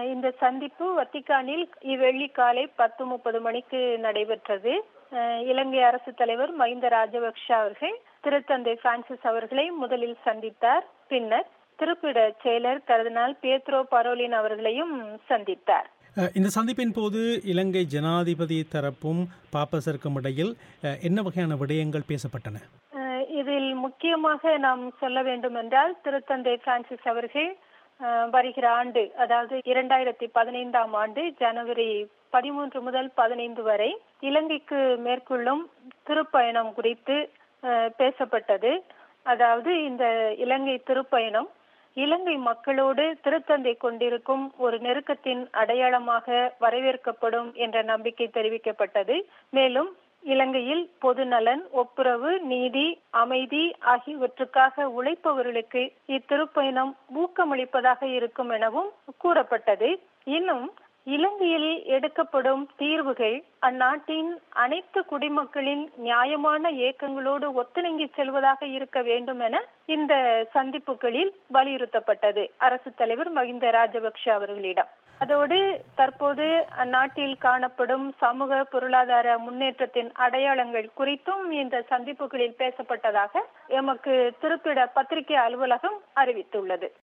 அஹ் இந்த சந்திப்பு வத்திக்கானில் இவ்வெள்ளி காலை பத்து முப்பது மணிக்கு நடைபெற்றது அஹ் இலங்கை அரசு தலைவர் மஹிந்த ராஜபக்ஷ அவர்கள் திருத்தந்தை பிரான்சிஸ் அவர்களை முதலில் சந்தித்தார் பின்னர் திருப்பிட செயலர் கர்தினால் பேத்ரோ பரோலின் அவர்களையும் சந்தித்தார் அஹ், இந்த சந்திப்பின் போது இலங்கை ஜனாதிபதி தரப்பும் பாப்பசருக்கும் இடையில் அஹ், என்ன வகையான விடயங்கள் பேசப்பட்டன அஹ் இதில் முக்கியமாக நாம் சொல்ல வேண்டும் என்றால் திருத்தந்தை பிரான்சிஸ் அவர்கள் அஹ், வருகிற ஆண்டு அதாவது இரண்டாயிரத்தி பதினைந்தாம் ஆண்டு ஜனவரி பதிமூன்று முதல் பதினைந்து வரை இலங்கைக்கு மேற்கொள்ளும் திருப்பயணம் குறித்து அஹ், பேசப்பட்டது அதாவது இந்த இலங்கை திருப்பயணம் இலங்கை மக்களோடு திருத்தந்தை கொண்டிருக்கும் ஒரு நெருக்கத்தின் அடையாளமாக வரவேற்கப்படும் என்ற நம்பிக்கை தெரிவிக்கப்பட்டது மேலும் இலங்கையில் பொதுநலன் ஒப்புரவு நீதி அமைதி ஆகியவற்றுக்காக உழைப்பவர்களுக்கு இத்திருப்பயணம் ஊக்கமளிப்பதாக இருக்கும் எனவும் கூறப்பட்டது இன்னும் இலங்கையில் எடுக்கப்படும் தீர்வுகள் அந்நாட்டின் அனைத்து குடிமக்களின் நியாயமான இயக்கங்களோடு ஒத்துணங்கி செல்வதாக இருக்க வேண்டும் என இந்த சந்திப்புகளில் வலியுறுத்தப்பட்டது அரசு தலைவர் மஹிந்த ராஜபக்ஷ அவர்களிடம் அதோடு தற்போது அந்நாட்டில் காணப்படும் சமூக பொருளாதார முன்னேற்றத்தின் அடையாளங்கள் குறித்தும் இந்த சந்திப்புகளில் பேசப்பட்டதாக எமக்கு திருப்பிட பத்திரிகை அலுவலகம் அறிவித்துள்ளது